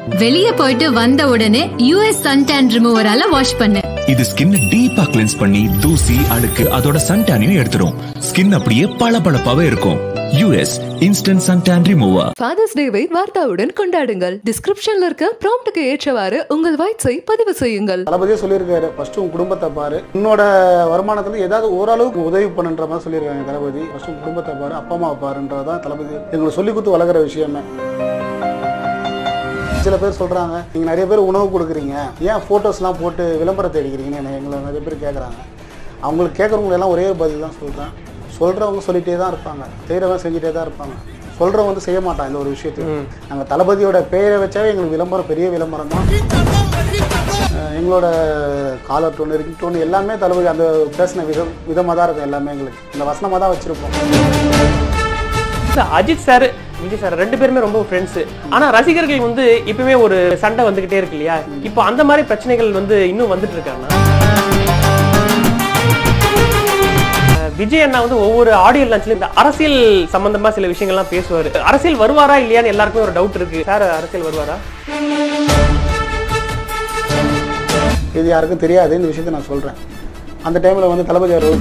வெளிய போயிட்டு வந்த உடனே யூஎஸ் சன் டேன் ரிமூவரால வாஷ் பண்ணு இது ஸ்கின் டீப்பா கிளென்ஸ் பண்ணி தூசி அழுக்கு அதோட சன்டானையும் எடுத்துரும் ஸ்கின் அப்படியே பளபளப்பாவே இருக்கும் use instant suntan remover father's டேவை வார்த்தாவுடன் கொண்டாடுங்கள் டிஸ்கிரிப்ஷன்ல இருக்க ப்ராம்ப்ட்டுக்கு ஏற்றவாறு உங்கள் வாய்ஸை பதிவு செய்யுங்கள் தளபதியே சொல்லியிருக்காரு ஃபர்ஸ்ட் உன் குடும்பத்தை பாரு உன்னோட வருமானத்துல ஏதாவது ஓரளவுக்கு உதவி பண்ணுன்ற மாதிரி சொல்லியிருக்காங்க தளபதி ஃபர்ஸ்ட் உன் குடும்பத்தை பாரு அப்பா அம்மா பாருன்றதான் தளபதி எங்களுக்கு சொல்லி கொடுத்து வளர்க்குற விஷயமே சில பேர் சொல்றாங்க நீங்க நிறைய பேர் உணவு கொடுக்குறீங்க ஏன் போட்டோஸ்லாம் போட்டு விளம்பரத்தை அடிக்கிறீங்கன்னு என்னை- எங்களை நிறைய பேர் கேட்குறாங்க அவங்களுக்கு கேட்குறவங்க எல்லாம் ஒரே ஒரு பதில் தான் சொல்றேன் சொல்றவங்க சொல்லிட்டே தான் இருப்பாங்க செய்கிறவங்க செஞ்சுட்டே தான் இருப்பாங்க சொல்றவங்க வந்து செய்ய மாட்டான் இந்த ஒரு விஷயத்துக்கு நாங்கள் தளபதியோட பெயரை வச்சாவே எங்களுக்கு விளம்பரம் பெரிய விளம்பரம் தான் அஹ் எங்களோட காலர் டோன் ரிங் டோன் எல்லாமே தளபதி அந்த பேசின விதம் விதமாக தான் இருக்கும் எல்லாமே எங்களுக்கு இந்த வசனமாக தான் வச்சுருப்போம் sir, Ajith sir Vijay sir ரெண்டு பேருமே ரொம்ப ஃப்ரெண்ட்ஸ் ஆனா ரசிகர்கள் வந்து இப்பவுமே ஒரு சண்டை வந்துகிட்டே இருக்கு இல்லையா இப்போ அந்த மாதிரி பிரச்சனைகள் வந்து இன்னும் வந்துட்டு இருக்காங்க விஜய் அண்ணா வந்து ஒவ்வொரு ஆடியோ லான்ச்லயும் இந்த அரசியல் சம்பந்தமா சில விஷயங்கள்லாம் பேசுவாரு அரசியல் வருவாரா இல்லையான்னு எல்லாருக்குமே ஒரு டவுட் இருக்கு சார் அரசியல் வருவாரா இது யாருக்கும் தெரியாது இந்த விஷயத்தை நான் சொல்கிறேன் அந்த டைமில் வந்து தளபதி அவர்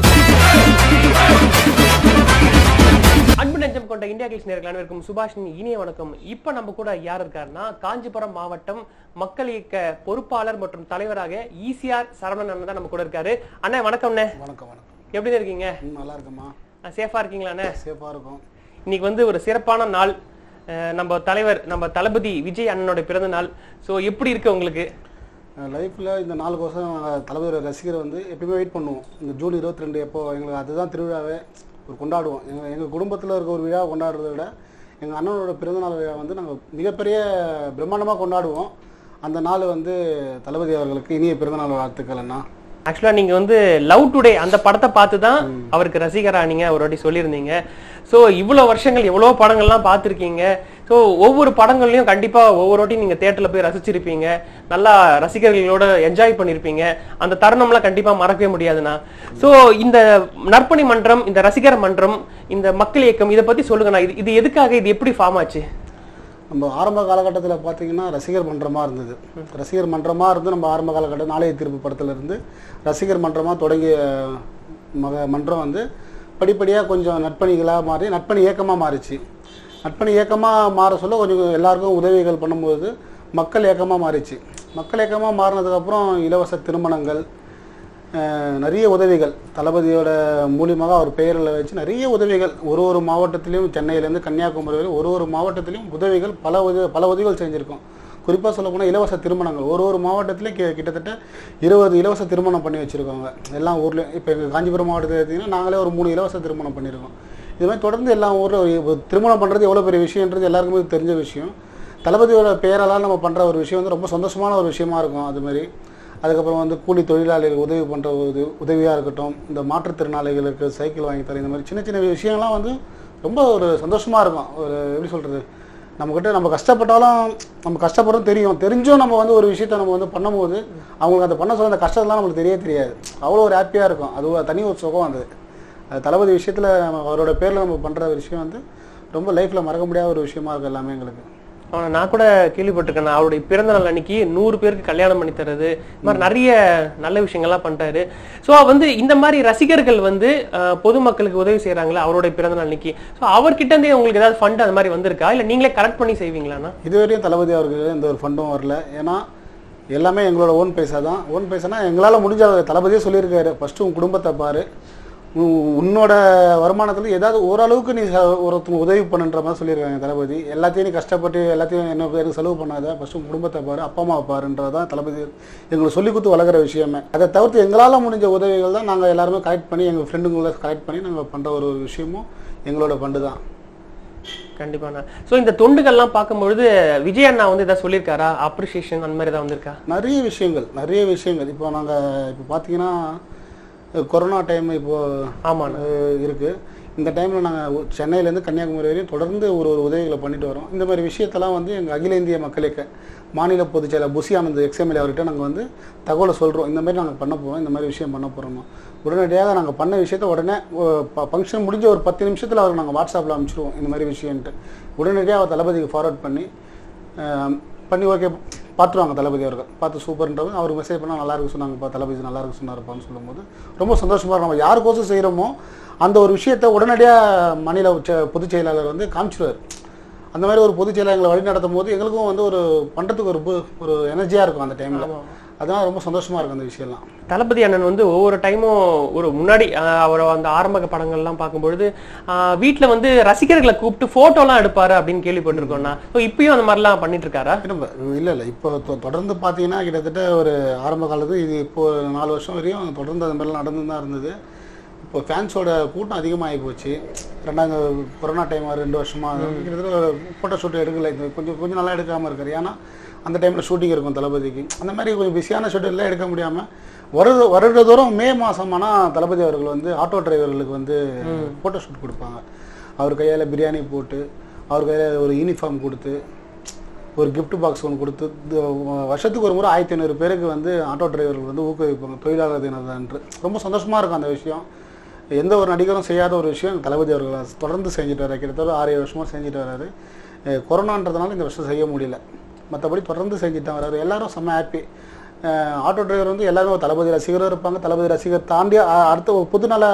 அன்பு நெஞ்சம் கொண்ட இந்தியா கிளிஸ் நேர்கள் அனைவருக்கும் சுபாஷினி இனிய வணக்கம் இப்ப நம்ம கூட யார் இருக்காருன்னா காஞ்சிபுரம் மாவட்டம் மக்கள் இயக்க பொறுப்பாளர் மற்றும் தலைவராக ஈசிஆர் சரவணன் அண்ணன் தான் நம்ம கூட இருக்காரு அண்ணா வணக்கம்ண்ணே வணக்கம் வணக்கம் எப்படி இருக்கீங்க ம், நல்லா இருக்கம்மா சேஃபா இருக்கீங்களாண்ணே சேஃபாக இருக்கும் இன்னைக்கு வந்து ஒரு சிறப்பான நாள் அஹ் நம்ம தலைவர் நம்ம தளபதி விஜய் அண்ணனோட பிறந்த நாள் ஸோ எப்படி இருக்கு உங்களுக்கு லைஃப்பில் இந்த நாலு வருஷம் நாங்கள் தளபதியோட ரசிகர் வந்து எப்பயுமே வெயிட் பண்ணுவோம் இந்த ஜூன் இருபத்தி ரெண்டு எப்போ எங்களுக்கு அதுதான் திருவிழாவே ஒரு கொண்டாடுவோம் எங்கள் எங்கள் குடும்பத்தில் இருக்க ஒரு விழா கொண்டாடுறதை விட எங்கள் அண்ணனோட பிறந்தநாள் விழா வந்து நாங்கள் மிகப்பெரிய பிரம்மாண்டமாக கொண்டாடுவோம் அந்த நாள் வந்து தளபதி அவர்களுக்கு இனிய பிறந்தநாள் வாழ்த்துக்கள் அண்ணா ஆக்சுவலா நீங்க வந்து லவ் டுடே அந்த படத்தை பார்த்து தான் அவருக்கு ரசிகரா நீங்க ஒரு வாட்டி சொல்லியிருந்தீங்க ஸோ இவ்வளவு வருஷங்கள் எவ்வளவு படங்கள்லாம் பார்த்துருக்கீங்க ஸோ ஒவ்வொரு படங்கள்லயும் கண்டிப்பா ஒவ்வொரு வாட்டியும் நீங்க தேட்டர்ல போய் ரசிச்சிருப்பீங்க நல்லா ரசிகர்களோட என்ஜாய் பண்ணிருப்பீங்க அந்த தருணம்லாம் கண்டிப்பா மறக்கவே முடியாதுண்ணா ஸோ இந்த நற்பணி மன்றம் இந்த ரசிகர் மன்றம் இந்த மக்கள் இயக்கம் இதை பத்தி சொல்லுங்கண்ணா இது இது எதுக்காக இது எப்படி ஃபார்ம் ஆச்சு நம்ம ஆரம்ப காலகட்டத்தில் பார்த்தீங்கன்னா ரசிகர் மன்றமாக இருந்தது ரசிகர் மன்றமாக இருந்து நம்ம ஆரம்ப காலகட்டம் நாளைய தீர்ப்பு படத்துல இருந்து ரசிகர் மன்றமாக தொடங்கிய மக மன்றம் வந்து படிப்படியாக கொஞ்சம் நட்பணிகளாக மாறி நட்பணி இயக்கமாக மாறிச்சு நட்பணி இயக்கமாக மாற சொல்ல கொஞ்சம் எல்லாருக்கும் உதவிகள் பண்ணும்போது மக்கள் இயக்கமாக மாறிச்சு மக்கள் இயக்கமாக மாறினதுக்கப்புறம் இலவச திருமணங்கள் அஹ் நிறைய உதவிகள் தளபதியோட மூலியமாக அவர் பெயரில் வச்சு நிறைய உதவிகள் ஒரு ஒரு மாவட்டத்திலையும் சென்னையிலேருந்து கன்னியாகுமரி வரை ஒரு ஒரு மாவட்டத்திலையும் உதவிகள் பல உதவி பல உதவிகள் செஞ்சுருக்கோம் குறிப்பாக சொல்லப்போனால் இலவச திருமணங்கள் ஒரு ஒரு மாவட்டத்திலையும் கி- கிட்டத்தட்ட இருபது இலவச திருமணம் பண்ணி வச்சுருக்காங்க எல்லா ஊர்லேயும் இப்போ எங்கள் காஞ்சிபுரம் மாவட்டத்தில் எடுத்திங்கன்னா நாங்களே ஒரு மூணு இலவச திருமணம் பண்ணியிருக்கோம் இது மாதிரி தொடர்ந்து எல்லா ஊரில் திருமணம் பண்ணுறது எவ்வளோ பெரிய விஷயன்றது எல்லாருக்குமே தெரிஞ்ச விஷயம் தளபதியோட பெயரால் நம்ம பண்ணுற ஒரு விஷயம் வந்து ரொம்ப சந்தோஷமான ஒரு விஷயமா இருக்கும் அது மாதிரி அதுக்கப்புறம் வந்து கூலி தொழிலாளிகளுக்கு உதவி பண்ணுற உதவி உதவியாக இருக்கட்டும் இந்த மாற்றுத்திறனாளிகளுக்கு சைக்கிள் வாங்கி தர இந்த மாதிரி சின்ன சின்ன விஷயம்லாம் வந்து ரொம்ப ஒரு சந்தோஷமாக இருக்கும் ஒரு எப்படி சொல்கிறது நம்மக்கிட்ட நம்ம கஷ்டப்பட்டாலும் நம்ம கஷ்டப்படுறோம் தெரியும் தெரிஞ்சும் நம்ம வந்து ஒரு விஷயத்தை நம்ம வந்து பண்ணும்போது அவங்களுக்கு அந்த பண்ண சொல்ல அந்த கஷ்டம்லாம் நம்மளுக்கு தெரிய தெரியாது அவ்வளோ ஒரு ஹாப்பியாக இருக்கும் அது ஒரு தனி ஒரு சுகம் அது அது தளபதி விஷயத்தில் அவரோட பேரில் நம்ம பண்ணுற ஒரு விஷயம் வந்து ரொம்ப லைஃப்பில் மறக்க முடியாத ஒரு விஷயமா இருக்கும் எல்லாமே எங்களுக்கு ஆனா, நான் கூட கேள்விப்பட்டிருக்கேன் அவருடைய பிறந்த நாள் அன்னைக்கு நூறு பேருக்கு கல்யாணம் பண்ணி தர்றது இந்த மாதிரி நிறைய நல்ல விஷயங்கள்லாம் பண்றாரு ஸோ வந்து இந்த மாதிரி ரசிகர்கள் வந்து அஹ், பொதுமக்களுக்கு உதவி செய்யறாங்களே அவருடைய பிறந்த நாள் அன்னைக்கு ஸோ அவர்கிட்ட இருந்தே உங்களுக்கு ஏதாவது ஃபண்ட் அது மாதிரி வந்திருக்கா இல்ல நீங்களே கரெக்ட் பண்ணி செய்வீங்களாண்ணா இதுவரையும் தளபதி அவர்கள் எந்த ஒரு ஃபண்டும் வரல ஏன்னா எல்லாமே எங்களோட ஓன் பைசா தான் ஓன் பைசானா எங்களால் முடிஞ்ச அளவு தளபதியே சொல்லியிருக்காரு ஃபஸ்ட்டு உன் குடும்பத்தை பாரு உன் உன்னோட வருமானத்தில் ஏதாவது ஓரளவுக்கு நீ ச- ஒருத்தங்க உதவி பண்ணுன்ற மாதிரி சொல்லியிருக்காங்க தளபதி எல்லாத்தையும் நீ கஷ்டப்பட்டு எல்லாத்தையும் என்ன பேருக்கு செலவு பண்ணாத ஃபஸ்ட்டு உன் குடும்பத்தை பாரு அப்பா அம்மா பாருன்றதான் தளபதி எங்களுக்கு சொல்லி கொடுத்து வளர்க்குற விஷயமே அதை தவிர்த்து எங்களால் முடிஞ்ச உதவிகள் தான் நாங்கள் எல்லாருமே கலெக்ட் பண்ணி எங்கள் ஃப்ரெண்டுங்களை கலெக்ட் பண்ணி நாங்கள் பண்ணுற ஒரு விஷயமும் எங்களோட ஃபண்டு தான் கண்டிப்பாண்ணா ஸோ இந்த தொண்டுகள்லாம் பார்க்கும்பொழுது விஜய் அண்ணா வந்து ஏதாவது சொல்லியிருக்காரா அப்ரிசியேஷன் அந்த மாதிரி ஏதாவது வந்திருக்கா நிறைய விஷயங்கள் நிறைய விஷயங்கள் இப்போ நாங்கள் இப்போ பார்த்தீங்கன்னா அஹ், கொரோனா டைம் இப்போ ஆமாண்ணா அஹ், இருக்கு இந்த டைமில் நாங்கள் சென்னையிலேருந்து கன்னியாகுமரி வரையும் தொடர்ந்து ஒரு ஒரு உதவிகளை பண்ணிட்டு வரோம் இந்த மாதிரி விஷயத்தெல்லாம் வந்து எங்கள் அகில இந்திய மக்களுக்கு மாநில பொதுச் செயலர் புசி ஆனந்த் எக்ஸ்எம்எல்ஏ அவர்கிட்ட நாங்கள் வந்து தகவலை சொல்கிறோம் இந்த மாதிரி நாங்கள் பண்ண போகிறோம் இந்த மாதிரி விஷயம் பண்ண போகிறோம் உடனடியாக நாங்கள் பண்ண விஷயத்த உடனே ஃபங்க்ஷன் முடிஞ்ச ஒரு பத்து நிமிஷத்தில் அவருக்கு நாங்கள் வாட்ஸ்அப்பில் அனுப்பிச்சிடுவோம் இந்த மாதிரி விஷயம்ன்ட்டு உடனடியாக அவர் தளபதிக்கு ஃபார்வர்ட் பண்ணி அஹ், பண்ணி ஓகே பார்த்துருவாங்க தளபதி அவர்கள் பார்த்து சூப்பர்ன்றவங்க அவர் மெசேஜ் பண்ணால் நல்லா இருக்கு சொன்னாங்கப்பா தளபதி நல்லா இருக்கு சொன்னாருப்பான்னு சொல்லும்போது ரொம்ப சந்தோஷமா இருக்கும் நம்ம யாருக்கோசம் செய்கிறோமோ அந்த ஒரு விஷயத்தை உடனடியாக மாநில உச்ச பொதுச் செயலாளர் வந்து காமிச்சிருவார் அந்த மாதிரி ஒரு பொதுச் செயலாளர் எங்களை வழி நடத்தும் போது எங்களுக்கும் வந்து ஒரு பண்ணுறதுக்கு ஒரு பு- ஒரு எனர்ஜியாக இருக்கும் அந்த டைமில் அதனால் ரொம்ப சந்தோஷமா இருக்கும் அந்த விஷயம்லாம் தளபதி அண்ணன் வந்து ஒவ்வொரு டைமும் ஒரு முன்னாடி ஆஹ், அவர் அந்த ஆரம்ப படங்கள்லாம் பார்க்கும்பொழுது ஆஹ், வீட்ல வந்து ரசிகர்களை கூப்பிட்டு போட்டோலாம் எடுப்பாரு அப்படின்னு கேள்விப்பட்டிருக்கோம்னா ஸோ இப்பயும் அந்த மாதிரிலாம் பண்ணிட்டு இருக்காரா திரும்ப இல்லை இல்லை இப்போ தொ- தொடர்ந்து பார்த்தீங்கன்னா கிட்டத்தட்ட ஒரு ஆரம்ப காலத்து இது இப்போ நாலு வருஷம் வரையும் தொடர்ந்து அது மாதிரிலாம் நடந்து தான் இருந்தது இப்போ ஃபேன்ஸோட கூட்டம் அதிகமாகி போச்சு ரெண்டாவது கொரோனா டைம் ரெண்டு வருஷமா கிட்டத்தட்ட ஒரு ஃபோட்டோ ஷூட் எடுக்கல இது கொஞ்சம் கொஞ்சம் நல்லா எடுக்காமல் இருக்காரு ஏன்னா அந்த டைமில் ஷூட்டிங் இருக்கும் தளபதிக்கு அந்த மாதிரி கொஞ்சம் பிஸியான ஷெட்யூல்லாம் எடுக்க முடியாமல் வருட வருடதோறும் மே மாதம் ஆனால் தளபதி அவர்கள் வந்து ஆட்டோ டிரைவர்களுக்கு வந்து ஃபோட்டோ ஷூட் கொடுப்பாங்க அவர் கையால் பிரியாணி போட்டு அவர் கையில் ஒரு யூனிஃபார்ம் கொடுத்து ஒரு gift பாக்ஸ் ஒன்று கொடுத்து இது வருஷத்துக்கு ஒரு முறை ஆயிரத்தி ஐநூறு பேருக்கு வந்து ஆட்டோ டிரைவர்கள் வந்து ஊக்குவிப்பாங்க தொழிலாளர் தினம் அன்று ரொம்ப சந்தோஷமாக இருக்கும் அந்த விஷயம் எந்த ஒரு நடிகரும் செய்யாத ஒரு விஷயம் தளபதி அவர்கள் தொடர்ந்து செஞ்சுட்டு வர்றாரு கிட்டத்தட்ட ஆறு ஏழு வருஷமாக செஞ்சுட்டு வர்றாரு அஹ் கொரோனான்றதுனால இந்த வருஷம் செய்ய முடியல மற்றபடி தொடர்ந்து செஞ்சுட்டு தான் வர்றாரு எல்லாரும் செம்ம ஹாப்பி ஆட்டோ டிரைவர் வந்து எல்லாரும் ஒரு தளபதி ரசிகரும் இருப்பாங்க தளபதி ரசிகர் தாண்டி அ- அடுத்த ஒரு புதுநல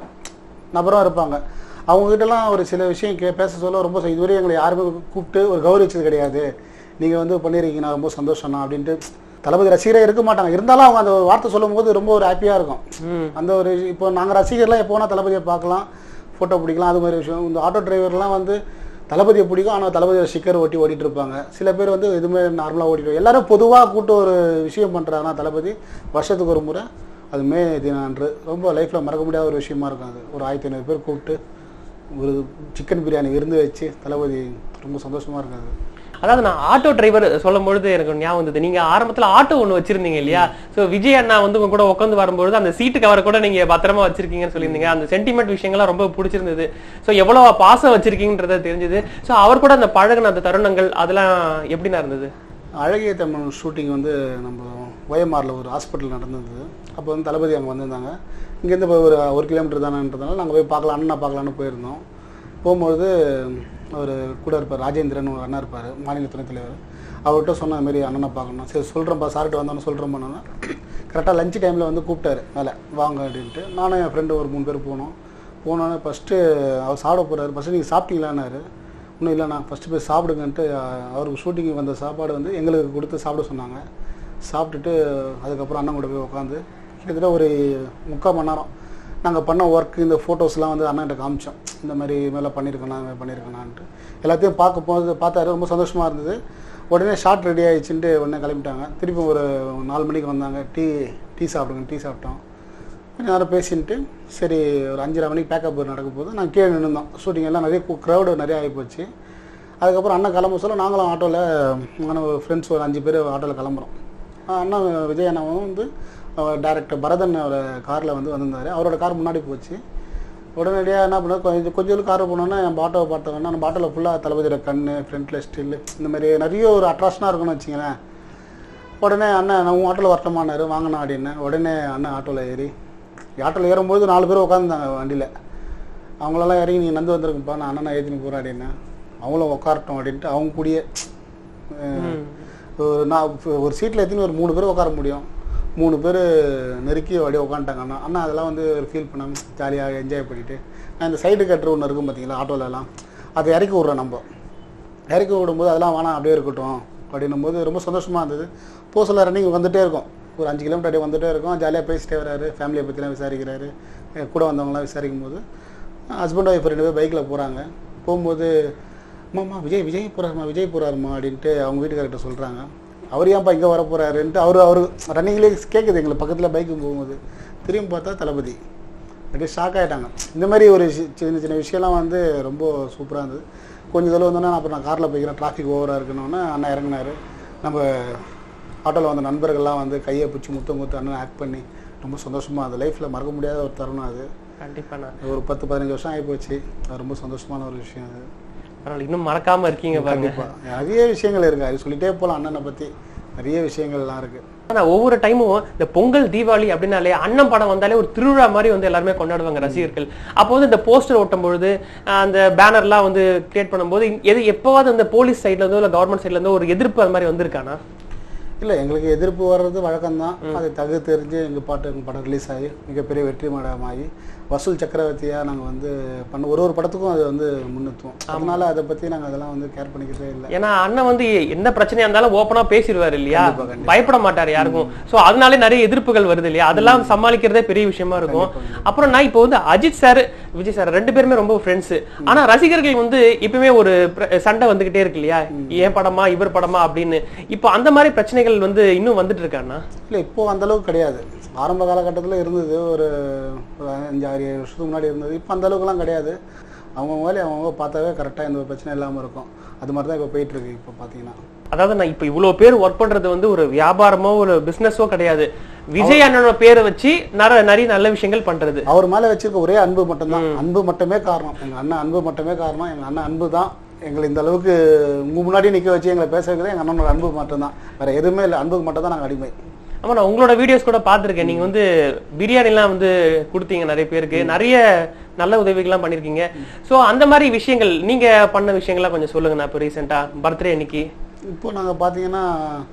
நபரும் இருப்பாங்க அவங்க கிட்டலாம் ஒரு சில விஷயம் கே பேச சொல்ல ரொம்ப ச- இதுவரை எங்களை யாருமே கூப்பிட்டு ஒரு கௌரவிச்சது கிடையாது நீங்கள் வந்து பண்ணியிருக்கீங்கன்னா ரொம்ப சந்தோஷம்ண்ணா அப்படின்ட்டு தளபதி ரசிகரே இருக்க மாட்டாங்க இருந்தாலும் அவங்க அந்த ஒரு வார்த்தை சொல்லும் போது ரொம்ப ஒரு ஹாப்பியாக இருக்கும் அந்த ஒரு இப்போ நாங்கள் ரசிகர்லாம் எப்போ வேணால் தளபதியை பார்க்கலாம் ஃபோட்டோ பிடிக்கலாம் அது மாதிரி விஷயம் இந்த ஆட்டோ டிரைவர்லாம் வந்து தளபதியை பிடிக்கும் ஆனால் தளபதியோட ஸ்டிக்கர் ஒட்டி ஓட்டிட்டு இருப்பாங்க சில பேர் வந்து எதுவுமே நார்மலாக ஓட்டிட்டு எல்லாரும் பொதுவாக கூட்டு ஒரு விஷயம் பண்ணுறாங்கன்னா தளபதி வருஷத்துக்கு ஒரு முறை அது மே தினம் அன்று ரொம்ப லைஃப்பில் மறக்க முடியாத ஒரு விஷயமா இருக்கும் அது ஒரு ஆயிரத்தி ஐநூறு பேர் கூப்பிட்டு ஒரு சிக்கன் பிரியாணி விருந்து வச்சு தளபதி ரொம்ப சந்தோஷமாக இருக்காது அதாவது நான் ஆட்டோ டிரைவர் சொல்லும் பொழுது எனக்கு ஒரு ஞாபகம் வந்தது நீங்க ஆரம்பத்துல ஆட்டோ ஒண்ணு வச்சிருந்தீங்க இல்லையா சோ விஜய் அண்ணா வந்து உங்க கூட உட்காந்து வரும்பொழுது அந்த சீட்டு கவரை கூட நீங்க பத்திரமா வச்சிருக்கீங்கன்னு சொல்லியிருந்தீங்க அந்த சென்டிமெண்ட் விஷயங்கள்லாம் ரொம்ப பிடிச்சிருந்தது சோ எவ்வளவு பாசம் வச்சிருக்கீங்கன்றத தெரிஞ்சது சோ அவர் கூட அந்த பழகுன அந்த தருணங்கள் அதெல்லாம் எப்படிண்ணா இருந்தது அழகிய தமிழ் ஷூட்டிங் வந்து நம்ம ஒயமாரில் ஒரு ஹாஸ்பிட்டல் நடந்தது அப்போ வந்து தளபதி அங்கே வந்திருந்தாங்க இங்கேருந்து இப்போ ஒரு ஒரு கிலோமீட்டர் தானேன்றதுனால நாங்கள் போய் பார்க்கலாம் அண்ணா பார்க்கலான்னு போயிருந்தோம் போகும்பொழுது அவர் கூட இருப்பார் ராஜேந்திரன் ஒரு அண்ணா இருப்பார் மாநில துணைத் தலைவர் அவர்கிட்ட சொன்ன இந்த மாதிரி அண்ணனை பார்க்கணும் சரி சொல்கிறேன்ப்பா சார்கிட்ட வந்தோன்னு சொல்கிறேன் கரெக்டாக லஞ்ச் டைமில் வந்து கூப்பிட்டாரு மேலே வாங்க அப்படின்ட்டு நானும் என் ஃப்ரெண்டு ஒரு மூணு பேர் போனோம் போனோன்னே ஃபஸ்ட்டு அவர் சாப்பிட போகிறாரு ஃபஸ்ட்டு நீங்கள் சாப்பிட்டீங்களான்னாரு இன்னும் இல்லைண்ணா ஃபஸ்ட்டு போய் சாப்பிடுங்கன்ட்டு அஹ், அவருக்கு ஷூட்டிங்கு வந்த சாப்பாடு வந்து எங்களுக்கு கொடுத்து சாப்பிட சொன்னாங்க சாப்பிட்டுட்டு அதுக்கப்புறம் அண்ணன் கூட போய் உட்காந்து கிட்டத்தட்ட ஒரு முக்கால் மணி நேரம் நாங்கள் பண்ண ஒர்க் இந்த ஃபோட்டோஸ்லாம் வந்து அண்ணன்கிட்ட காமிச்சோம் இந்த மாதிரி மேலே பண்ணியிருக்கேண்ணா இந்த மாதிரி பண்ணியிருக்கேண்ணான்ட்டு எல்லாத்தையும் பார்க்க போது பார்த்தாரு ரொம்ப சந்தோஷமாக இருந்தது உடனே ஷார்ட் ரெடி ஆயிடுச்சுன்ட்டு உடனே கிளம்பிட்டாங்க திருப்பி ஒரு நாலு மணிக்கு வந்தாங்க டீ டீ சாப்பிடுங்க டீ சாப்பிட்டோம் கொஞ்ச நேரம் பேசின்ட்டு சரி ஒரு அஞ்சரை மணிக்கு பேக்கப் நடக்க போது நான் கீழே நின்றுந்தோம் ஷூட்டிங் எல்லாம் நிறைய க்ரௌடு நிறைய ஆகிப்போச்சு அதுக்கப்புறம் அண்ணன் கிளம்ப சொல்ல நாங்களும் ஆட்டோவில் நானும் ஃப்ரெண்ட்ஸ் ஒரு அஞ்சு பேர் ஆட்டோவில் கிளம்புறோம் அண்ணன் விஜய் அண்ணாவும் வந்து டேரக்டர் பரதன் அவர் காரில் வந்து வந்திருந்தார் அவரோட கார் முன்னாடி போச்சு உடனடியாக என்ன பண்ண கொஞ்சம் கொஞ்சம் கார் போனோன்னா நம்ம ஆட்டோவை பார்த்தோம்னா நம்ம ஆட்டோவில் ஃபுல்லாக தளபதியோட கண் ஃப்ரண்ட்டில் ஸ்டில் இந்த மாதிரி நிறைய ஒரு அட்ராக்ஷனாக இருக்கும்னு வச்சுங்களேன் உடனே அண்ணன் நான் உன் ஆட்டோவில் வரட்டமானாரு வாங்கினா அப்படின்னு உடனே அண்ணன் ஆட்டோவில் ஏறி ஆட்டோவில் ஏறும்போது நாலு பேர் உட்காந்துருந்தாங்க வண்டியில் அவங்களெல்லாம் இறங்கி நீங்கள் நந்து வந்திருக்குப்பா நான் அண்ணனை ஏற்றினு போகிறேன் அப்படின்னு அவங்களும் உட்காரட்டும் அப்படின்ட்டு அவங்க கூடயே அஹ், ஒரு நான் இப்ப ஒரு சீட்டில் எத்தனை ஒரு மூணு பேர் உட்கார முடியும் மூணு பேர் நெருக்கி அப்படியே உட்காந்துட்டாங்க அண்ணா அண்ணா அதெல்லாம் வந்து ஒரு ஃபீல் பண்ண ஜாலியாக என்ஜாய் பண்ணிட்டு நான் இந்த சைடு கட்டுற ஒன்று இருக்கும் பார்த்தீங்களா ஆட்டோலலாம் அதை இறக்கி விட்றோம் நம்ம இறக்கி விடும்போது அதெல்லாம் வேணாம் அப்படியே இருக்கட்டும் அப்படின்னும் போது ரொம்ப சந்தோஷமாக இருந்தது போ சொல்ல ரன்னிங் வந்துட்டே இருக்கும் ஒரு அஞ்சு கிலோமீட்டர் அப்படியே வந்துட்டே இருக்கும் ஜாலியாக பேசிட்டே வராரு ஃபேமிலியை பற்றிலாம் விசாரிக்கிறாரு அஹ் கூட வந்தவங்களாம் விசாரிக்கும் போது ஹஸ்பண்ட் ஒய்ஃப் ரெண்டு பேர் பைக்கில் போகிறாங்க போகும்போது அம்மா விஜய் விஜய் போகிறாருமா விஜய் போகிறாருமா அப்படின்ட்டு அவங்க வீட்டுக்காரர்கிட்ட சொல்கிறாங்க அவர் ஏன்ப்பா இங்கே வர போகிறாருன்ட்டு அவர் அவர் ரன்னிங்லேயே கேட்குது எங்களுக்கு பக்கத்தில் பைக்கு போகும்போது திரும்பி பார்த்தா தளபதி அப்படியே ஷாக் ஆகிட்டாங்க இந்த மாதிரி ஒரு சி- சின்ன சின்ன விஷயம்லாம் வந்து ரொம்ப சூப்பராக இருந்தது கொஞ்சம் தூரம் வந்தோன்னே அப்புறம் நான் காரில் போய்க்கிறேன் டிராஃபிக் ஓவராக இருக்கணும்னு அண்ணன் இறங்குனாரு நம்ம ஆட்டோவில் வந்த நண்பர்கள்லாம் வந்து கையை பிடிச்சி முத்தம் முத்து அண்ணன் ஆக்ட் பண்ணி ரொம்ப சந்தோஷமாக அது லைஃப்பில் மறக்க முடியாத ஒரு தருணம் அது கண்டிப்பாண்ணா ஒரு பத்து பதினஞ்சு வருஷம் ஆகி போச்சு அது ரொம்ப சந்தோஷமான ஒரு விஷயம் அது பரவாயில்ல இன்னும் மறக்காம இருக்கீங்க பாருங்க கண்டிப்பாக நிறைய விஷயங்கள் இருக்கு அது சொல்லிட்டே போகலாம் அண்ணனை பற்றி நிறைய விஷயங்கள்லாம் இருக்குது ஆனா ஒவ்வொரு டைமும் இந்த பொங்கல் தீபாவளி அப்படின்னாலே அண்ணன் படம் வந்தாலே ஒரு திருவிழா மாதிரி வந்து எல்லாருமே கொண்டாடுவாங்க ரசிகர்கள் அப்போ வந்து இந்த போஸ்டர் ஒட்டும் பொழுது அஹ், அந்த பேனர்லாம் வந்து கிரியேட் பண்ணும்போது எது எப்பவாவது இந்த போலீஸ் சைட்ல இருந்தோ இல்ல கவர்மெண்ட் சைட்ல இருந்தோ ஒரு எதிர்ப்பு அது மாதிரி வந்திருக்கானா இல்லை எங்களுக்கு எதிர்ப்பு வர்றது வழக்கம்தான் அதை தகு தெரிஞ்சு எங்கள் பாட்டு எங்கள் படம் ரிலீஸ் ஆகி மிகப்பெரிய வெற்றி மடமாகி வசூல் சக்கரவர்த்தியாக நாங்கள் வந்து பண்ண ஒரு ஒரு படத்துக்கும் அது வந்து முன்னிறுத்துவோம் அதனால அதை பற்றி நாங்கள் அதெல்லாம் வந்து கேர் பண்ணிக்கிறதே இல்லை ஏன்னா அண்ணன் வந்து எந்த பிரச்சனையா இருந்தாலும் ஓப்பனா பேசிடுவாரு இல்லையா கண்டிப்பா, கண்டிப்பா. பயப்பட மாட்டாரு யாருக்கும் சோ அதனாலே நிறைய எதிர்ப்புகள் வருது இல்லையா அதெல்லாம் சமாளிக்கிறதே பெரிய விஷயமா இருக்கும் அப்புறம் நான் இப்போ வந்து அஜித் சார் விஜய் சார் ரெண்டு பேருமே ரொம்ப ஃப்ரெண்ட்ஸ் ஆனா ரசிகர்கள் வந்து இப்பவுமே ஒரு பிர- சண்டை வந்துகிட்டே இருக்கு இல்லையா ஏன் படமா இவர் படமா அப்படின்னு இப்போ அந்த மாதிரி பிரச்சனைகள் வந்து இன்னும் வந்துட்டு இருக்காண்ணா இல்லை இப்போ அந்த அளவுக்கு கிடையாது ஆரம்ப காலகட்டத்தில் இருந்தது ஒரு ஒரு அஞ்சு ஆறு ஏழு வருஷத்துக்கு முன்னாடி இருந்தது இப்போ அந்த அளவுக்குலாம் கிடையாது அவங்க வேலையை அவங்கவுங்க பார்த்தாவே கரெக்டாக எந்த ஒரு பிரச்சனை இல்லாமல் இருக்கும் அது மாதிரி தான் இப்போ போயிட்டுருக்கு இப்போ பார்த்தீங்கன்னா அதாவது நான் இப்போ இவ்வளவு பேர் ஒர்க் பண்றது வந்து ஒரு வியாபாரமோ ஒரு பிசினஸோ கிடையாது விஜய் அண்ணனோட பேரை வச்சு நிறைய நிறைய நல்ல விஷயங்கள் பண்றது அவர் மேலே வச்சிருக்க ஒரே அன்பு மட்டும்தான் அன்பு மட்டுமே காரணம் எங்கள் அண்ணன் அன்பு மட்டுமே காரணம் எங்கள் அண்ணன் அன்பு தான் எங்களை இந்த அளவுக்கு உங்கள் முன்னாடி நிற்க வச்சு எங்களை பேச வைக்கிறது எங்கள் அண்ணனோட அன்பு மட்டும்தான் வேறு எதுவுமே இல்லை அன்புக்கு மட்டும் தான் நாங்கள் அடிமை ஆமா நான் உங்களோட வீடியோஸ் கூட பார்த்திருக்கேன் நீங்க வந்து பிரியாணி எல்லாம் வந்து கொடுத்தீங்க நிறைய பேருக்கு நிறைய நல்ல உதவிகள்லாம் பண்ணிருக்கீங்க சோ அந்த மாதிரி விஷயங்கள் நீங்க பண்ண விஷயங்கள்லாம் கொஞ்சம் சொல்லுங்க நான் இப்போ ரீசெண்டா பர்த்டே அன்னைக்கு இப்போ நாங்கள் பார்த்தீங்கன்னா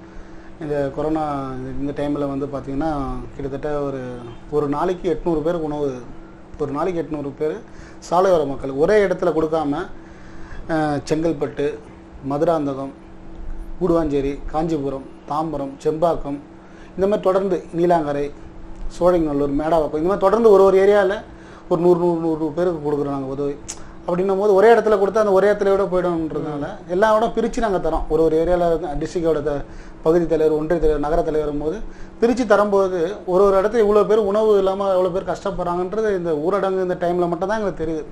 இந்த கொரோனா இந்த டைமில் வந்து பார்த்தீங்கன்னா கிட்டத்தட்ட ஒரு ஒரு நாளைக்கு எட்நூறு பேருக்கு உணவு ஒரு நாளைக்கு எட்நூறு பேர் சாலையோர மக்கள் ஒரே இடத்துல கொடுக்காம அஹ், செங்கல்பட்டு மதுராந்தகம் கூடுவாஞ்சேரி காஞ்சிபுரம் தாம்பரம் செம்பாக்கம் இந்த மாதிரி தொடர்ந்து நீலாங்கரை சோழிங்கநல்லூர் மேடாவாக்கம் இந்த மாதிரி தொடர்ந்து ஒரு ஒரு ஏரியாவில் ஒரு நூறு நூறு நூறு பேருக்கு கொடுக்குறோம் நாங்கள் உதவி அப்படின்னும் போது ஒரே இடத்துல கொடுத்தா அந்த ஒரே இடத்துல விட போயிடும்ன்றதுனால எல்லா இடம் பிரித்து நாங்கள் தரோம் ஒரு ஒரு ஏரியாவில் டிஸ்ட்ரிக்டோட த பகுதி தலைவர் ஒன்றிய தலைவர் நகர தலைவர் போது பிரித்து தரும்போது ஒரு ஒரு இடத்துல இவ்வளோ பேர் உணவு இல்லாமல் எவ்வளோ பேர் கஷ்டப்படுறாங்கன்றது இந்த ஊரடங்கு இந்த டைமில் மட்டும் தான் எங்களுக்கு தெரியுது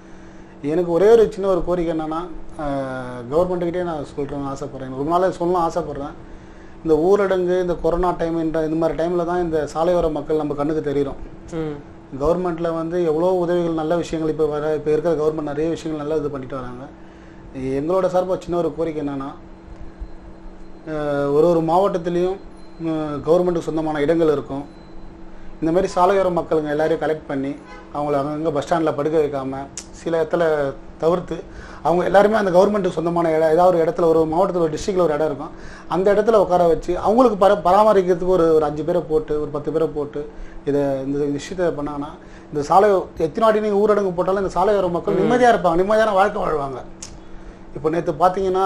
எனக்கு ஒரே ஒரு சின்ன ஒரு கோரிக்கை என்னன்னா கவர்மெண்ட்டுக்கிட்டே நான் சொல்கிறேன் ஆசைப்பட்றேன் ரொம்ப நாளாக சொல்லணும் ஆசைப்பட்றேன் இந்த ஊரடங்கு இந்த கொரோனா டைம்ன்ற இந்த மாதிரி டைமில் தான் இந்த சாலையோர மக்கள் நம்ம கண்ணுக்கு தெரியிறோம் ம் கவர்மெண்ட்டில் வந்து எவ்வளோ உதவிகள் நல்ல விஷயங்கள் இப்போ வர இப்போ இருக்கிற கவர்மெண்ட் நிறைய விஷயங்கள் நல்லா இது பண்ணிட்டு வராங்க எங்களோட சார்பாக சின்ன ஒரு கோரிக்கை என்னென்னா ஒரு ஒரு மாவட்டத்துலேயும் கவர்மெண்ட்டுக்கு சொந்தமான இடங்கள் இருக்கும் இந்த மாதிரி சாலையோர மக்களுங்க எல்லாரையும் கலெக்ட் பண்ணி அவங்கள அங்கங்கே பஸ் ஸ்டாண்டில் படுக்க வைக்காம சில இடத்துல தவிர்த்து அவங்க எல்லாருமே அந்த கவர்மெண்ட்டுக்கு சொந்தமான இடம் ஏதாவது ஒரு இடத்துல ஒரு மாவட்டத்தில் ஒரு டிஸ்ட்ரிக்டில் ஒரு இடம் இருக்கும் அந்த இடத்துல உட்கார வச்சு அவங்களுக்கு பர பராமரிக்கிறதுக்கு ஒரு ஒரு அஞ்சு பேரை போட்டு ஒரு பத்து பேரை போட்டு இதை இந்த விஷயத்தை பண்ணாங்கன்னா இந்த சாலை எத்தனை வாட்டி நீங்கள் ஊரடங்கு போட்டாலும் இந்த சாலையோர மக்கள் நிம்மதியாக இருப்பாங்க நிம்மதியான வாழ்க்கை வாழ்வாங்க இப்போ நேற்று பார்த்தீங்கன்னா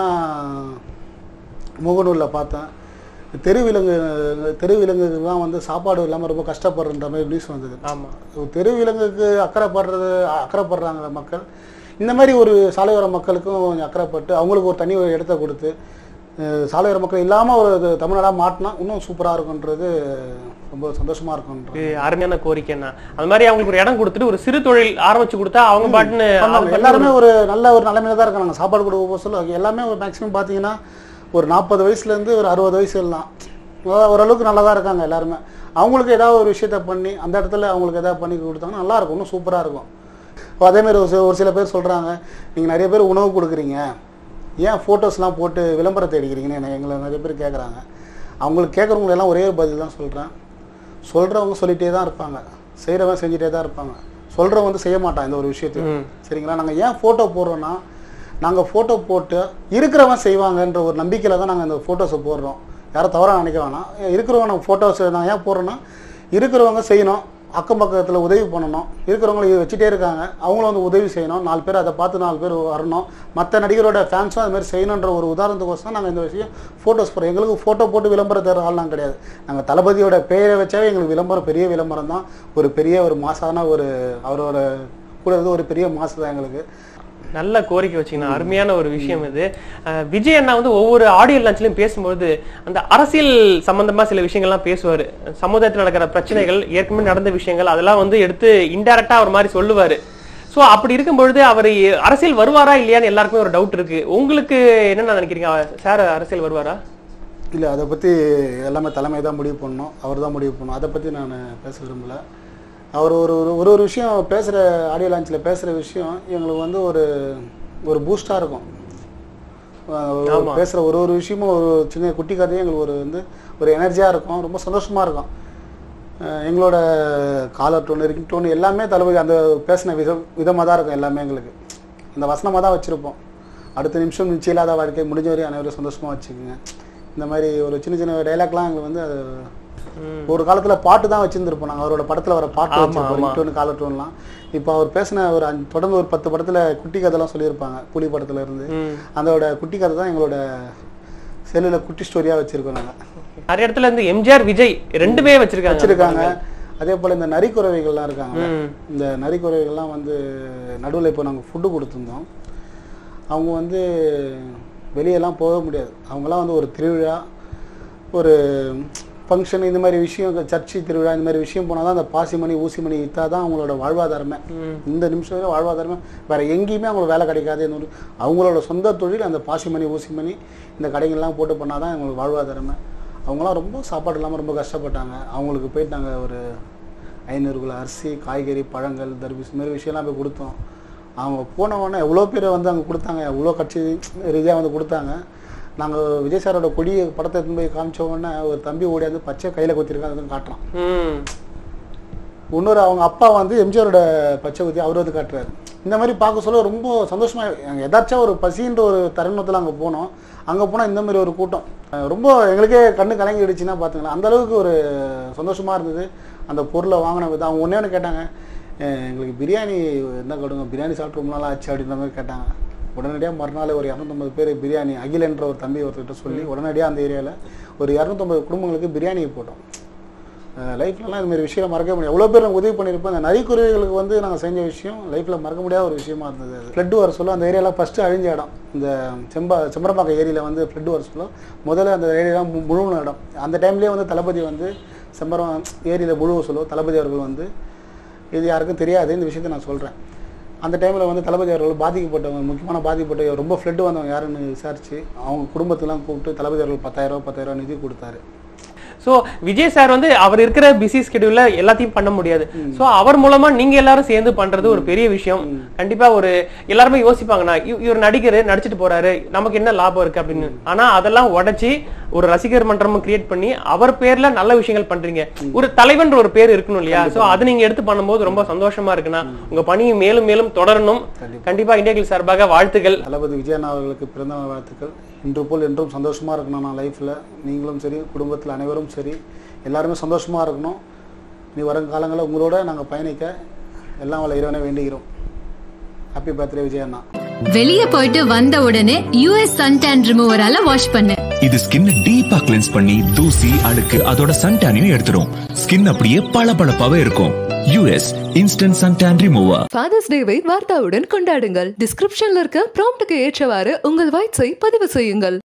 முகநூலில் பார்த்தேன் தெருவிலங்கு தெருவிலங்குலாம் வந்து சாப்பாடு இல்லாமல் ரொம்ப கஷ்டப்படுறன்ற மாதிரி நியூஸ் வந்தது ஆமா தெருவிலங்குக்கு அக்கறைப்படுறது அக்கறைப்படுறாங்க மக்கள் இந்த மாதிரி ஒரு சாலையோர மக்களுக்கும் கொஞ்சம் அக்கறைப்பட்டு அவங்களுக்கு ஒரு தனி ஒரு இடத்த கொடுத்து அஹ், சாலையோர மக்கள் இல்லாமல் ஒரு இது தமிழ்நாடாக மாட்டினா இன்னும் சூப்பராக இருக்குன்றது ரொம்ப சந்தோஷமாக இருக்குன்றது இது அருமையான கோரிக்கைன்னா அது மாதிரி அவங்களுக்கு ஒரு இடம் கொடுத்துட்டு ஒரு சிறு தொழில் ஆரம்பிச்சு கொடுத்தா அவங்க பாட்டுன்னு பண்ணாங்க. எல்லாருமே ஒரு நல்ல ஒரு நிலைமையில தான் இருக்காங்க சாப்பாடு கொடுக்க போக சொல்ல எல்லாமே ஒரு மேக்ஸிமம் பார்த்தீங்கன்னா ஒரு நாற்பது வயசுலேருந்து ஒரு அறுபது வயசு எல்லாம் அதாவது ஓரளவுக்கு நல்லா தான் இருக்காங்க எல்லாருமே அவங்களுக்கு ஏதாவது ஒரு விஷயத்த பண்ணி அந்த இடத்துல அவங்களுக்கு ஏதாவது பண்ணி கொடுத்தாங்கன்னா நல்லா இருக்கும் இன்னும் சூப்பராக இருக்கும் இப்போ அதேமாதிரி ஒரு சில- ஒரு சில பேர் சொல்கிறாங்க நீங்கள் நிறைய பேர் உணவு கொடுக்குறீங்க ஏன் ஃபோட்டோஸ்லாம் போட்டு விளம்பரத்தை எடுக்கிறீங்கன்னு என்னை எங்களை நிறைய பேர் கேட்குறாங்க அவங்களுக்கு கேட்குறவங்க எல்லாம் ஒரே ஒரு பதில் தான் சொல்கிறேன் சொல்கிறவங்க சொல்லிகிட்டே தான் இருப்பாங்க செய்கிறவங்க செஞ்சுட்டே தான் இருப்பாங்க சொல்கிறவங்க வந்து செய்ய மாட்டான் இந்த ஒரு விஷயத்தையும் சரிங்களா நாங்கள் ஏன் ஃபோட்டோ போடுறோன்னா நாங்கள் ஃபோட்டோ போட்டு இருக்கிறவன் செய்வாங்கன்ற ஒரு நம்பிக்கையில் தான் நாங்கள் இந்த ஃபோட்டோஸை போடுறோம் யாரும் தவறாக நினைக்க வேணாம் இருக்கிறவங்க நம்ம ஃபோட்டோஸ் நான் ஏன் போடுறோன்னா இருக்கிறவங்க செய்யணும் அக்கம் பக்கத்தில் உதவி பண்ணணும் இருக்கிறவங்க இதை வச்சுட்டே இருக்காங்க அவங்களும் வந்து உதவி செய்யணும் நாலு பேர் அதை பார்த்து நாலு பேர் வரணும் மற்ற நடிகரோட ஃபேன்ஸும் அது மாதிரி செய்யணுன்ற ஒரு உதாரணத்துக்கோசம் தான் நாங்கள் இந்த விஷயம் ஃபோட்டோஸ் போடுறோம் எங்களுக்கு ஃபோட்டோ போட்டு விளம்பரம் தர ஆள்லாம் கிடையாது நாங்கள் தளபதியோட பெயரை வச்சாவே எங்களுக்கு விளம்பரம் பெரிய விளம்பரம் தான் ஒரு பெரிய ஒரு மாசான ஒரு அவரோட கூட இருந்து ஒரு பெரிய மாசு தான் எங்களுக்கு நல்ல கோரிக்கை வச்சுக்கணும் அருமையான ஒரு விஷயம் இது அஹ் விஜய் அண்ணா வந்து ஒவ்வொரு ஆடியோ லான்ச்லயும் பேசும்போது அந்த அரசியல் சம்பந்தமா சில விஷயங்கள்லாம் பேசுவாரு சமுதாயத்தில் நடக்கிற பிரச்சனைகள் ஏற்கனவே நடந்த விஷயங்கள் அதெல்லாம் வந்து எடுத்து இன்டைரக்டா ஒரு மாதிரி சொல்லுவாரு சோ அப்படி இருக்கும் பொழுது அவர் அரசியல் வருவாரா இல்லையான்னு எல்லாருக்குமே ஒரு டவுட் இருக்கு உங்களுக்கு என்ன நினைக்கிறீங்க சார் அரசியல் வருவாரா இல்லை அதை பற்றி எல்லாமே தலைமை தான் முடிவு பண்ணணும் அவர் தான் முடிவு பண்ணணும் அதை பற்றி நான் பேச விரும்பல அவர் ஒரு ஒரு ஒரு ஒரு விஷயம் பேசுகிற ஆடியோ லான்ச்சில் பேசுகிற விஷயம் எங்களுக்கு வந்து ஒரு ஒரு பூஸ்டாக இருக்கும் அஹ் ஒரு ஆமா. பேசுகிற ஒரு ஒரு விஷயமும் ஒரு சின்ன குட்டி கதையும் எங்களுக்கு ஒரு வந்து ஒரு எனர்ஜியாக இருக்கும் ரொம்ப சந்தோஷமாக இருக்கும் அஹ் எங்களோட காலர் டோன் ரிங் டோன் எல்லாமே தளபதி அந்த பேசின விதம் விதமாக தான் இருக்கும் எல்லாமே எங்களுக்கு அந்த வசனமாக தான் வச்சுருப்போம் அடுத்த நிமிஷம் நிச்சயம் இல்லாத வாழ்க்கை முடிஞ்ச வரையும் அனைவரும் சந்தோஷமாக வச்சுக்கோங்க இந்த மாதிரி ஒரு சின்ன சின்ன டைலாக்லாம் எங்களுக்கு வந்து அது ஒரு காலத்துல பாட்டு தான் வச்சிருந்துருப்போம் நாங்கள் அவரோட படத்துல வர பாட்டு ஆமா, வச்சிருப்போம் ஆமா. ரிங்டோன் காலர் டோன்லாம் இப்போ அவர் பேசின ஒரு அஞ்சு தொடர்ந்து ஒரு பத்து படத்துல குட்டி கதைலாம் சொல்லியிருப்பாங்க கூலி படத்துல இருந்து ம். அதோட குட்டி கதை தான் எங்களோட செல்லுல குட்டி ஸ்டோரியா வச்சிருக்கோம் நாங்க நிறைய இடத்துல இருந்து எம்ஜிஆர் விஜய் ரெண்டுமே வச்சிருக்காங்க வச்சிருக்காங்க அதே போல இந்த நரிக்குறவைகள்லாம் இருக்காங்க ம். இந்த நரிக்குறவைகள்லாம் வந்து நடுவில் இப்போ நாங்கள் ஃபுட்டு கொடுத்துருந்தோம் அவங்க வந்து வெளியெல்லாம் போக முடியாது அவங்களாம் வந்து ஒரு திருவிழா ஒரு ஃபங்க்ஷன் இந்த மாதிரி விஷயம் சர்ச்சு திருவிழா இந்த மாதிரி விஷயம் போனால் தான் அந்த பாசிமணி ஊசிமணி விற்றா தான் அவங்களோட வாழ்வாதாரமே இந்த நிமிஷம் வரை வாழ்வாதாரமே வேற எங்கேயுமே அவங்களுக்கு வேலை கிடைக்காது இந்த ஒரு- அவங்களோட சொந்த தொழில் அந்த பாசிமணி ஊசிமணி இந்த கடைகள்லாம் போட்டு பண்ணால் தான் அவங்களுக்கு வாழ்வாதாரமே அவங்களாம் ரொம்ப சாப்பாடு இல்லாமல் ரொம்ப கஷ்டப்பட்டாங்க அவங்களுக்கு போயிட்டு நாங்கள் ஒரு ஐநூறு கிலோ அரிசி காய்கறி பழங்கள் தர்பீஸ் இந்த மாதிரி விஷயம்லாம் போய் கொடுத்தோம் அவங்க போன உடனே எவ்வளோ பேர் வந்து அங்கே கொடுத்தாங்க எவ்வளோ கட்சி ரீதியாக வந்து கொடுத்தாங்க நாங்கள் விஜய் சாரோட கொடியை படத்தை எடுத்துன்னு போய் காமிச்ச உடனே ஒரு தம்பி ஓடியாந்து பச்சை கையில் கொத்திருக்காங்க காட்டுறான் ம். இன்னொரு அவங்க அப்பா வந்து எம்ஜிஆரோட பச்சை குத்தி அவர் வந்து காட்டுறாரு இந்த மாதிரி பார்க்க சொல்ல ரொம்ப சந்தோஷமா எங்க எதாச்சும் ஒரு பசின்ற ஒரு தருணத்தில் அங்கே போனோம் அங்கே போனால் இந்த மாதிரி ஒரு கூட்டம் அஹ் ரொம்ப எங்களுக்கே கண்ணு கலங்கிடுச்சுன்னா பார்த்துங்களேன் அந்த அளவுக்கு ஒரு சந்தோஷமா இருந்தது அந்த பொருளை வாங்கின விதம் அவங்க ஒன்றே ஒன்று கேட்டாங்க "அஹ் எங்களுக்கு பிரியாணி என்ன கொடுங்க பிரியாணி சாப்பிட்டு ரொம்ப நாள் ஆச்சு அப்படின்ற மாதிரி கேட்டாங்க உடனடியாக மறுநாள் ஒரு இரநூத்தம்பது பேர் பிரியாணி அகிலன்ற ஒரு தம்பி ஒருத்தர்கிட்ட சொல்லி உடனடியாக அந்த ஏரியாவில் ஒரு இரநூத்தம்பது குடும்பங்களுக்கு பிரியாணி போட்டோம் லைஃப்லலாம் இந்த மாதிரி விஷயம் மறக்க முடியாது எவ்வளோ பேர் நாங்கள் உதவி பண்ணியிருப்போம் இந்த நரிக்குருவிகளுக்கு வந்து நாங்கள் செஞ்ச விஷயம் லைஃப்பில் மறக்க முடியாத ஒரு விஷயமா இருந்தது அது ஃப்ளட் வர சொல்ல அந்த ஏரியாலாம் ஃபஸ்ட்டு அழிஞ்ச இடம் இந்த செம்பா செம்பரம்பாக்கம் ஏரியில் வந்து ஃப்ளட் வர சொல்ல முதல்ல அந்த ஏரியா முழுவன இடம் அந்த டைம்லேயே வந்து தளபதி வந்து செம்பரம் ஏரியில் முழுவ சொல்லுவோம் தளபதி அவர்கள் வந்து இது யாருக்கும் தெரியாது இந்த விஷயத்தை நான் சொல்கிறேன் அந்த டைமில் வந்து தளபதி அவர்கள் பாதிக்கப்பட்டவங்க முக்கியமான பாதிக்கப்பட்ட ரொம்ப ஃப்ளட் வந்தவங்க யாருன்னு விசாரிச்சு அவங்க குடும்பத்தெல்லாம் கூப்பிட்டு தளபதி அவர்கள் பத்தாயிரம் பத்தாயிரம் நிதி கொடுத்தாரு சோ விஜய் சார் வந்து அவர் இருக்கிற பிஸி ஸ்கெடியூல்ல எல்லாத்தையும் பண்ண முடியாது சோ அவர் மூலமா நீங்க எல்லாரும் சேர்ந்து பண்றது ஒரு பெரிய விஷயம் கண்டிப்பா ஒரு எல்லாருமே யோசிப்பாங்கண்ணா இவ- இவர் நடிகர் நடிச்சிட்டு போறாரு நமக்கு என்ன லாபம் இருக்கு அப்படின்னு ஆனா அதெல்லாம் உடைச்சி ஒரு ரசிகர் மன்றமும் கிரியேட் பண்ணி அவர் பேர்ல நல்ல விஷயங்கள் பண்றீங்க ஒரு தலைவன்ற ஒரு பேர் இருக்கணும் இல்லையா சோ அது நீங்க எடுத்து பண்ணும்போது ரொம்ப சந்தோஷமா இருக்குண்ணா உங்க பணி மேலும் மேலும் தொடரணும் கண்டிப்பா இந்தியா சார்பாக வாழ்த்துக்கள் தளபதி விஜயண்ணா அவர்களுக்கு பிறந்த நாள் வாழ்த்துக்கள் இன்று போல் என்றும் சந்தோஷமா இருக்கணும் நான் லைஃப்ல நீங்களும் சரி குடும்பத்தில் அனைவரும் சரி எல்லாருமே சந்தோஷமா இருக்கணும் நீ வருங்காலங்களில் உங்களோட நாங்கள் பயணிக்க எல்லாம் வல்ல இறைவனை வேண்டுகிறோம் ஹாப்பி பர்த்டே விஜயண்ணா வெளிய போயிட்டு வந்த உடனே யூஎஸ் சன்டான் ரிமூவரால வாஷ் பண்ணு இது ஸ்கின்னை டீப்பா கிளென்ஸ் பண்ணி தூசி அழுக்கு அதோட சன்டானையும் எடுத்துரும் ஸ்கின் அப்படியே பளபளப்பாவே இருக்கும் use instant suntan remover father's டேவை வார்த்தாவுடன் கொண்டாடுங்கள் டிஸ்கிரிப்ஷன்ல இருக்க ப்ராம்ப்ட்டுக்கு ஏற்றவாறு உங்கள் வாய்ஸை பதிவு செய்யுங்கள்